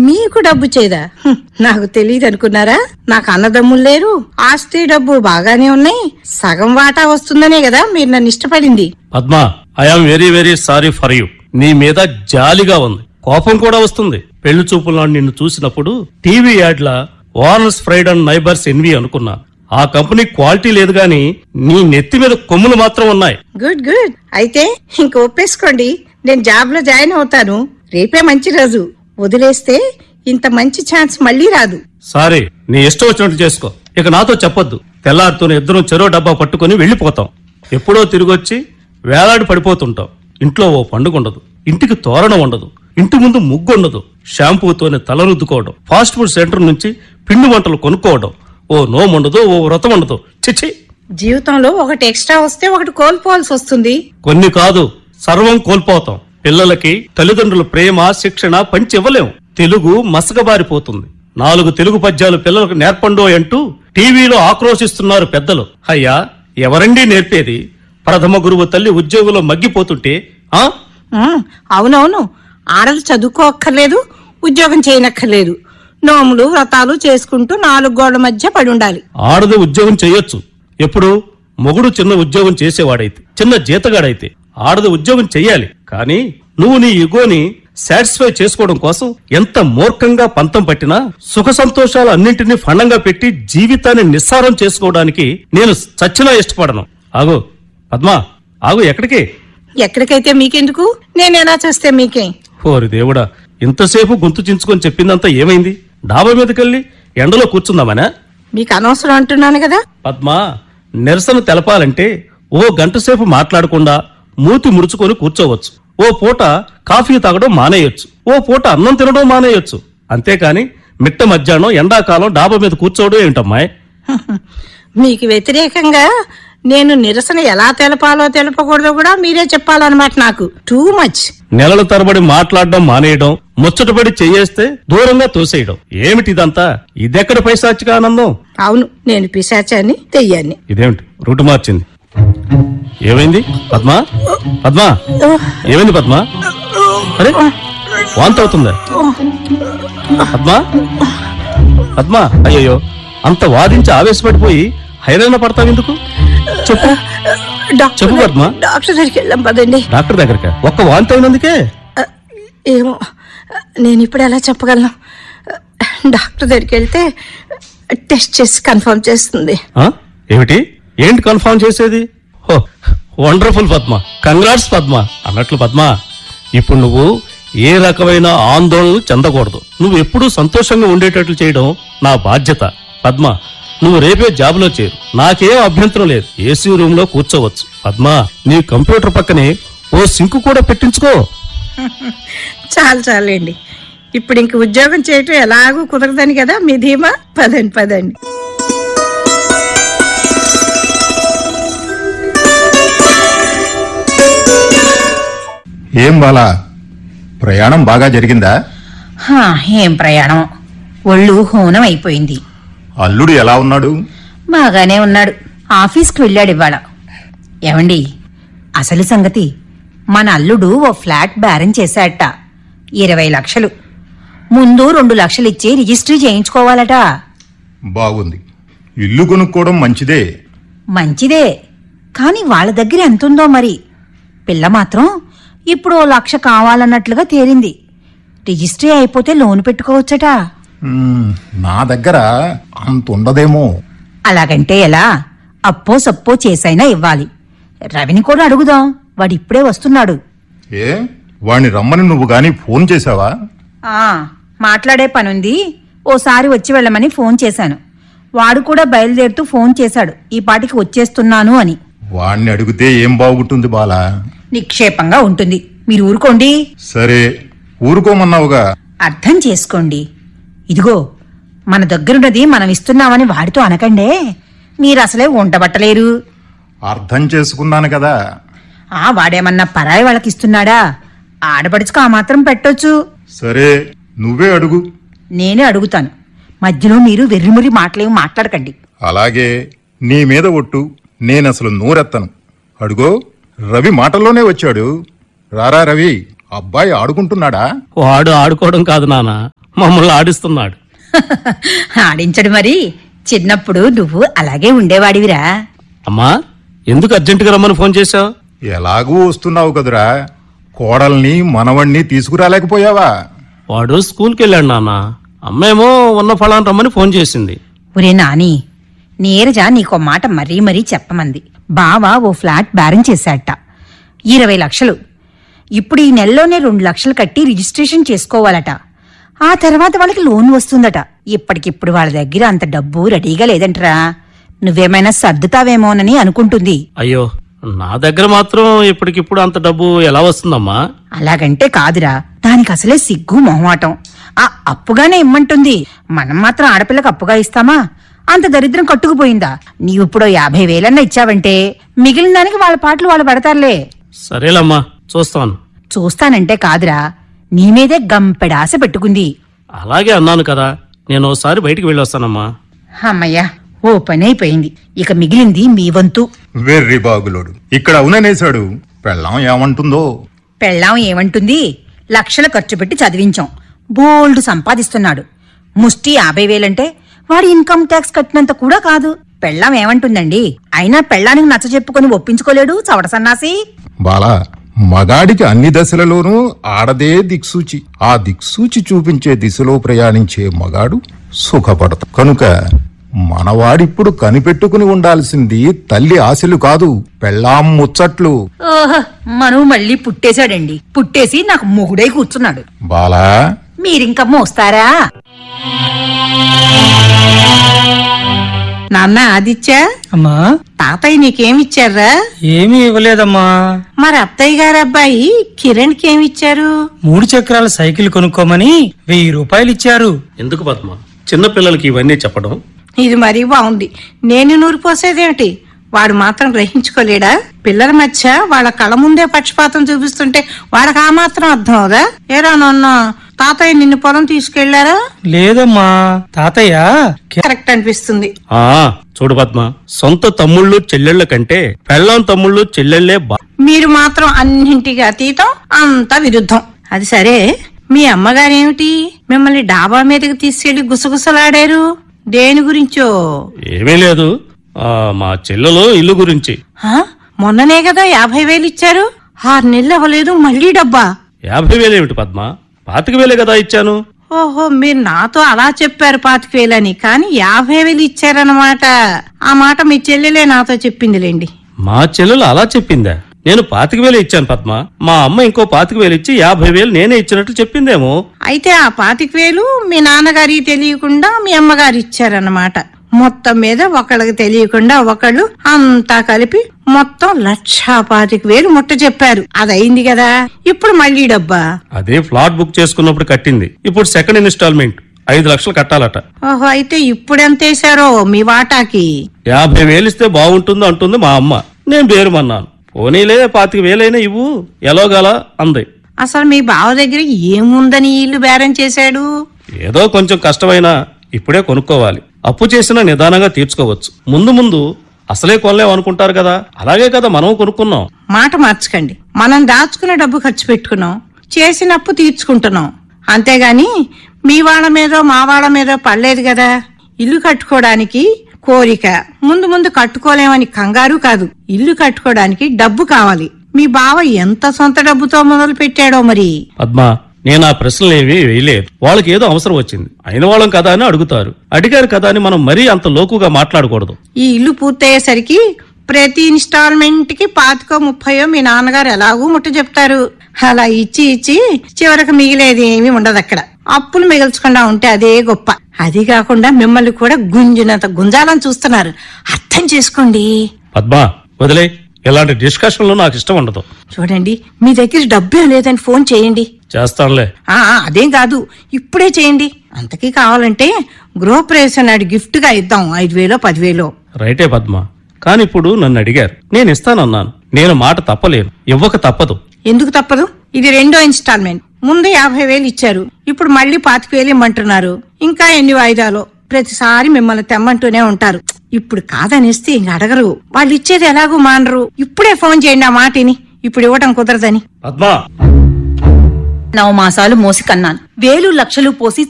మీకు డబ్బు చేదా హ్మ్, నాకు తెలియదు అనుకున్నారా నాకు అన్నదమ్ములు లేరు ఆస్తి డబ్బు బాగానే ఉన్నాయి సగం వాటా వస్తుందనే కదా మీరు నన్ను ఇష్టపడింది Padma I'm very very sorry for you నీ మీద జాలిగా ఉంది కోపం కూడా వస్తుంది పెళ్లి చూపుల్లో నిన్ను చూసినప్పుడు టీవీ యాడ్ల owner's pride and neighbour's envy అనుకున్నా ఆ కంపెనీ క్వాలిటీ లేదు గాని నీ నెత్తి మీద కొమ్ములు మాత్రం ఉన్నాయి గుడ్ గుడ్ అయితే ఇంక ఒప్పేసుకోండి నేను జాబ్ లో జాయిన్ అవుతాను రేపే మంచి రోజు వదిలేస్తే ఇంత మంచి ఛాన్స్ మళ్ళీ రాదు సారీ నీ ఇష్టం వచ్చినట్టు చేసుకో ఇక నాతో చెప్పొద్దు తెల్లారితోనే ఇద్దరం చెరో డబ్బా పట్టుకుని వెళ్ళిపోతాం ఎప్పుడో తిరిగొచ్చి వేలాడి పడిపోతుంటాం ఇంట్లో ఓ పండుగ ఉండదు ఇంటికి తోరణం ఉండదు ఇంటి ముందు ముగ్గు ఉండదు షాంపూతోనే తల రుద్దుకోవడం ఫాస్ట్ ఫుడ్ సెంటర్ నుంచి పిండి వంటలు కొనుక్కోవడం ఓ నోము ఉండదు ఓ వ్రతం ఉండదు చిచి జీవితంలో ఒకటి ఎక్స్ట్రా వస్తే ఒకటి కోల్పోవాల్సి వస్తుంది కొన్ని కాదు సర్వం కోల్పోతాం పిల్లలకి తల్లిదండ్రుల ప్రేమ శిక్షణ పంచి ఇవ్వలేం తెలుగు మసకబారిపోతుంది నాలుగు తెలుగు పద్యాలు పిల్లలకు నేర్పండో అంటూ టీవీలో ఆక్రోశిస్తున్నారు పెద్దలు అయ్యా ఎవరండి నేర్పేది ప్రథమ గురువు తల్లి ఉద్యోగంలో మగ్గిపోతుంటే ఆ ఉమ్, అవునవును ఆడలు చదువుకోక్కర్లేదు ఉద్యోగం చేయనక్కర్లేదు నోములు వ్రతాలు చేసుకుంటూ నాలుగు గోడల మధ్య పడి ఉండాలి ఆడది ఉద్యోగం చేయొచ్చు ఎప్పుడు మొగుడు చిన్న ఉద్యోగం చేసేవాడైతే చిన్న జీతగాడైతే ఆడది ఉద్యోగం చెయ్యాలి కానీ నువ్వు నీ ఇగోని సాటిస్ఫై చేసుకోవడం కోసం ఎంత మూర్ఖంగా పంతం పట్టినా సుఖ సంతోషాలు అన్నింటినీ ఫండంగా పెట్టి జీవితాన్ని నిస్సారం చేసుకోవడానికి నేను చచ్చినా ఇష్టపడను ఆగు పద్మా ఆగు ఎక్కడికి ఎక్కడికైతే మీకెందుకు నేను ఎలా చేస్తే మీకే ఓరి దేవుడా ఇంతసేపు గొంతు చించుకొని చెప్పిందంతా ఏమైంది డాబా మీదకెళ్ళి ఎండలో కూర్చుందామనా మీకు అనవసరం అంటున్నాను కదా పద్మ నిరసన తెలపాలంటే ఓ గంట సేపు మాట్లాడకుండా మూతి ముడుచుకొని కూర్చోవచ్చు ఓ పూట కాఫీ తాగడం మానేయొచ్చు ఓ పూట అన్నం తినడం మానేయొచ్చు అంతేకాని మిట్ట మధ్యాహ్నం ఎండాకాలం డాబా మీద కూర్చోవడం ఏంటమ్మాయి మీకు వ్యతిరేకంగా నేను నిరసన ఎలా తెలపాలో తెలపకూడదో కూడా మీరే చెప్పాలన్నమాట నాకు టూ మచ్ నెలల తరబడి మాట్లాడడం మానేయడం ముచ్చటపడి చెయ్యేస్తే దూరంగా తోసేయడం ఏమిటిదంతా ఇదెక్కడ పైశాచిక ఆనందం అవును నేను పిశాచాన్ని తెయ్యాన్ని ఇదేమిటి రూటు మార్చింది ఏమైంది పద్మా పద్మా ఏమైంది పద్మా అరే వాంతి అవుతుందా పద్మా పద్మా అయ్యయ్యో అంత వాదించి ఆవేశపడిపోయి హైరాణ పడతావెందుకు చెప్పు డాక్టర్ చెప్పు దగ్గర- పద్మా. డాక్టర్ దగ్గరికి వెళ్ళాం పదండి డాక్టర్ దగ్గరకా ఒక్క వాంతి అయినందుకే ఆ, ఏమో నేను ఇప్పుడు ఎలా చెప్పగలను డాక్టర్ దగ్గరికి వెళ్తే టెస్ట్ చేసి కన్ఫర్మ్ చేస్తుంది ఆ? ఏమిటి ఏంటి కన్ఫర్మ్ చేసేది హో వండర్ఫుల్ పద్మ కంగ్రాట్స్ పద్మ అన్నట్లు పద్మ ఇప్పుడు నువ్వు ఏ రకమైన ఆందోళనలు చెందకూడదు నువ్వు ఎప్పుడూ సంతోషంగా ఉండేటట్లు చేయడం నా బాధ్యత పద్మ నువ్వు రేపే జాబ్లో చేరు నాకేం అభ్యంతరం లేదు ఏసీ రూమ్ లో కూర్చోవచ్చు పద్మ నీ కంప్యూటర్ పక్కనే ఓ సింక్ కూడా పెట్టించుకో చాలు చాలండి ఇప్పుడు ఇంక ఉద్యోగం చేయటం ఎలాగూ కుదరదని కదా మీ ధీమా పదండి పదండి ఏం బాలా ప్రయాణం బాగా జరిగిందా హా, ఏం ప్రయాణం ఒళ్ళు హూనం అయిపోయింది అల్లుడు ఎలా ఉన్నాడు బాగానే ఉన్నాడు ఆఫీస్కి వెళ్ళాడు ఇవాళ ఏమండి అసలు సంగతి మన అల్లుడు ఓ ఫ్లాట్ బేరం చేశాడట ఇరవై లక్షలు ముందు రెండు లక్షలు ఇచ్చి రిజిస్ట్రీ చేయించుకోవాలట బాగుంది ఇల్లు కొనుక్కోవడం మంచిదే మంచిదే కాని వాళ్ళ దగ్గర ఎంతుందో మరి పిల్ల మాత్రం ఇప్పుడు ఓ లక్ష కావాలన్నట్లుగా తేలింది రిజిస్ట్రీ అయిపోతే లోన్ పెట్టుకోవచ్చట మ్మ్, నా దగ్గర అంత ఉండదేమో అలాగంటే ఎలా అప్పో సప్పో చేసైనా ఇవ్వాలి రవిని కూడా అడుగుదాం వాడు ఇప్పుడే వస్తున్నాడు ఏ వాణ్ణి రమ్మని నువ్వు గాని ఫోన్ చేశావా ఆ మాట్లాడే పనుంది ఓసారి వచ్చి వెళ్ళమని ఫోన్ చేశాను వాడు కూడా బయలుదేరుతూ ఫోన్ చేశాడు ఈ పాటికి వచ్చేస్తున్నాను అని వాణ్ణి అడిగితే ఏం బాగుంటుంది బాలా నిక్షేపంగా ఉంటుంది మీరు ఊరుకోండి సరే ఊరుకోమన్నావుగా అర్థం చేసుకోండి ఇదిగో మన దగ్గరున్నది మనం ఇస్తున్నామని వాడితో అనకండే మీరు అసలే ఉండబట్టలేరు అర్థం చేసుకున్నాను కదా ఆ వాడేమన్నా పరాయి వాళ్ళకి ఇస్తున్నాడా ఆడపడుచుకు ఆ మాత్రం పెట్టొచ్చు సరే నువ్వే అడుగు నేనే అడుగుతాను మధ్యలో మీరు వెర్రిమురి మాటలేమి మాట్లాడకండి అలాగే నీ మీద ఒట్టు నేనసలు నోరెత్తను అడుగో రవి మాటల్లోనే వచ్చాడు రారా రవి అబ్బాయి ఆడుకుంటున్నాడా వాడు ఆడుకోవడం కాదు నాన్న మమ్మల్ని ఆడిస్తున్నాడు ఆడించడు మరి చిన్నప్పుడు నువ్వు అలాగే ఉండేవాడివిరా అమ్మా ఎందుకు అర్జెంటుగా రమ్మని ఫోన్ చేశావు ఎలాగూ వస్తున్నావు కదురా కోడల్ని మనవణ్ణి తీసుకురాలేకపోయావా వాడు స్కూల్కి వెళ్ళాడు నాన్న అమ్మేమో ఉన్న ఫలాన్ని రమ్మని ఫోన్ చేసింది ఒరే నాని నీరజ నీకో మాట మరీ మరీ చెప్పమంది బావ ఓ ఫ్లాట్ బేరం చేశాట ఇరవై లక్షలు ఇప్పుడు ఈ నెలలోనే రెండు లక్షలు కట్టి రిజిస్ట్రేషన్ చేసుకోవాలట ఆ తర్వాత వాళ్ళకి లోన్ వస్తుందట ఇప్పటికిప్పుడు వాళ్ళ దగ్గర అంత డబ్బు రెడీగా లేదంటరా నువ్వేమైనా సర్దుతావేమోనని అనుకుంటుంది అయ్యో నా దగ్గర మాత్రం ఇప్పటికిప్పుడు అంత డబ్బు ఎలా వస్తుందమ్మా అలాగంటే కాదురా దానికి అసలే సిగ్గు మొహమాటం ఆ అప్పుగానే ఇమ్మంటుంది మనం మాత్రం ఆడపిల్లకి అప్పుగా ఇస్తామా అంత దరిద్రం కట్టుకుపోయిందా నీవిప్పుడో యాభై వేలన్నా ఇచ్చావంటే మిగిలిన దానికి వాళ్ళ పాటలు వాళ్ళు పడతారులే సరేలమ్మా చూస్తాను చూస్తానంటే కాదురా నీ మీదే గంపెడాశ పెట్టుకుంది అలాగే అన్నాను కదా నేను ఒకసారి బయటికి వెళ్ళొస్తానమ్మా అమ్మయ్యా ఓ పని అయిపోయింది ఇక మిగిలింది మీ వంతు వెర్రి బాగులోడు ఇక్కడ అవుననేశాడు పెళ్ళాం ఏమంటుందో పెళ్ళాం ఏమంటుంది లక్షలు ఖర్చు పెట్టి చదివించాం బోల్డ్ సంపాదిస్తున్నాడు ముష్టి యాభై వేలంటే వాడి ఇన్కమ్ ట్యాక్స్ కట్టినంత కూడా కాదు పెళ్ళాం ఏమంటుందండి అయినా పెళ్ళానికి నచ్చ చెప్పుకొని ఒప్పించుకోలేడు చవట సన్నాసి బాలా మగాడికి అన్ని దశలలోనూ ఆడదే దిక్సూచి ఆ దిక్సూచి చూపించే దిశలో ప్రయాణించే మగాడు సుఖపడతాడు కనుక మనవాడిప్పుడు కనిపెట్టుకుని ఉండాల్సింది తల్లి ఆశలు కాదు పెళ్ళాం ముచ్చట్లు ఓహో మనువు మళ్ళీ పుట్టేశాడండి పుట్టేసి నాకు మొగుడై కూర్చున్నాడు బాలా మీరింక మోస్తారా నాన్న ఆదిత్య అమ్మా తాతయ్య నీకేమిచ్చారా ఏమీ ఇవ్వలేదమ్మా మరి అత్తయ్య గారు అబ్బాయి కిరణ్ కి ఏమిచ్చారు మూడు చక్రాల సైకిల్ కొనుక్కోమని వెయ్యి రూపాయలు ఇచ్చారు ఎందుకు పద్మ చిన్న పిల్లలకి ఇవన్నీ చెప్పడం ఇది మరీ బాగుంది నేను నూరు పోసేదేమిటి వాడు మాత్రం గ్రహించుకోలేడా పిల్లల మధ్య వాళ్ళ కళ్ళ ముందే పక్షపాతం చూపిస్తుంటే వాడికి ఆ మాత్రం అర్థం అవుదా ఏరా నాన్న తాతయ్య నిన్ను పొలం తీసుకెళ్లారా లేదమ్మా తాతయ్య కే- కరెక్ట్ అనిపిస్తుంది ఆ చూడు పద్మ సొంత తమ్ముళ్ళు చెల్లెళ్ళ కంటే పెళ్ళాం తమ్ముళ్ళు చెల్లెళ్లే బా మీరు మాత్రం అన్నింటికి అతీతం అంతా విరుద్ధం అది సరే మీ అమ్మగారేమిటి మిమ్మల్ని డాబా మీదకి తీసుకెళ్లి గుసగుసలాడారు దేని గురించో ఏమీ లేదు ఆ, మా చెల్లెలు ఇల్లు గురించి హా? మొన్ననే కదా యాభై వేలు ఇచ్చారు ఆరు నెలలు అవ్వలేదు మళ్ళీ డబ్బా యాభై వేలు ఏమిటి పద్మ పాతిక వేలే కదా ఇచ్చాను ఓహో మీరు నాతో అలా చెప్పారు పాతిక వేలని కానీ యాభై వేలు ఇచ్చారన్నమాట ఆ మాట మీ చెల్లెలే నాతో చెప్పిందిలేండి మా చెల్లెలు అలా చెప్పిందా నేను పాతిక వేలు ఇచ్చాను పద్మ మా అమ్మ ఇంకో పాతిక వేలు ఇచ్చి యాభై వేలు నేనే ఇచ్చినట్లు చెప్పిందేమో అయితే ఆ పాతిక వేలు మీ నాన్నగారికి తెలియకుండా మీ అమ్మగారు ఇచ్చారన్నమాట మొత్తం మీద ఒకళ్ళకి తెలియకుండా ఒకళ్ళు అంతా కలిపి మొత్తం లక్షా పాతిక వేలు ముట్ట చెప్పారు అది అయింది కదా ఇప్పుడు మళ్ళీ డబ్బా అదే ఫ్లాట్ బుక్ చేసుకున్నప్పుడు కట్టింది ఇప్పుడు సెకండ్ ఇన్స్టాల్మెంట్ ఐదు లక్షలు కట్టాలట ఓహో అయితే ఇప్పుడెంత వేశారో మీ వాటాకి యాభై వేలు ఇస్తే బాగుంటుందో అంటుంది మా అమ్మ నేను బేరుమన్నాను పోనీలే పాతిక వేలైనా ఇవ్వు ఎలాగలా అంది అసలు మీ బావ దగ్గర ఏముందని ఈ ఇల్లు బేరం చేశాడు ఏదో కొంచెం కష్టమైనా ఇప్పుడే కొనుక్కోవాలి అప్పు చేసినా నిదానంగా తీర్చుకోవచ్చు ముందు ముందు అసలే కొనలేం అనుకుంటారు కదా అలాగే కదా మనం కొనుక్కున్నాం మాట మార్చకండి మనం దాచుకునే డబ్బు ఖర్చు పెట్టుకున్నాం చేసినప్పు తీర్చుకుంటున్నాం అంతేగాని మీ వాళ్ళ మీదో మా వాళ్ళ మీదో పడలేదు కదా ఇల్లు కట్టుకోవడానికి కోరిక ముందు ముందు కట్టుకోలేమని కంగారు కాదు ఇల్లు కట్టుకోవడానికి డబ్బు కావాలి మీ బావ ఎంత సొంత డబ్బుతో మొదలు పెట్టాడో మరి పద్మ నేను ఆ ప్రశ్నలు ఏవి వేయలేదు వాళ్ళకి ఏదో అవసరం వచ్చింది అయిన వాళ్ళం కదా అని అడుగుతారు అడిగారు కదా అని మనం మరీ అంత లోకుగా మాట్లాడకూడదు ఈ ఇల్లు పూర్తయ్యేసరికి ప్రతి ఇన్స్టాల్మెంట్ కి పాతికో ముప్పయో మీ నాన్నగారు ఎలాగూ ముట్ట చెప్తారు అలా ఇచ్చి ఇచ్చి చివరికి మిగిలేది ఏమీ ఉండదు అక్కడ అప్పులు మిగల్చకుండా ఉంటే అదే గొప్ప అది కాకుండా మిమ్మల్ని కూడా గుంజినంత గుంజాలని చూస్తున్నారు అర్థం చేసుకోండి పద్మ వదిలే ఇలాంటి డిస్కషన్లు నాకు ఇష్టం ఉండదు చూడండి మీ దగ్గర డబ్బే లేదని ఫోన్ చేయండి చేస్తానులే ఆ ఆ, అదేం కాదు ఇప్పుడే చేయండి అంతకీ కావాలంటే గృహప్రవేశం నాడు గిఫ్ట్ గా ఇద్దాం ఐదు వేలో పదివేలో రైటే పద్మ కానీ ఇప్పుడు నన్ను అడిగారు నేను ఇస్తానన్నాను నేను మాట తప్పలేను ఇవ్వక తప్పదు ఎందుకు తప్పదు ఇది రెండో ఇన్స్టాల్మెంట్ ముందు యాభై వేలు ఇచ్చారు ఇప్పుడు మళ్ళీ పాతిక వేలు ఇమ్మంటున్నారు ఇంకా ఎన్ని వాయిదాలో ప్రతిసారి మిమ్మల్ని తెమ్మంటూనే ఉంటారు ఇప్పుడు కాదనేస్తే ఇంక అడగరు వాళ్ళు ఇచ్చేది ఎలాగో మానరు ఇప్పుడే ఫోన్ చేయండి ఆ మాటిని ఇప్పుడు ఇవ్వటం కుదరదని పద్మ నవమాసాలు మోసి కన్నాను వేలు లక్షలు పోసి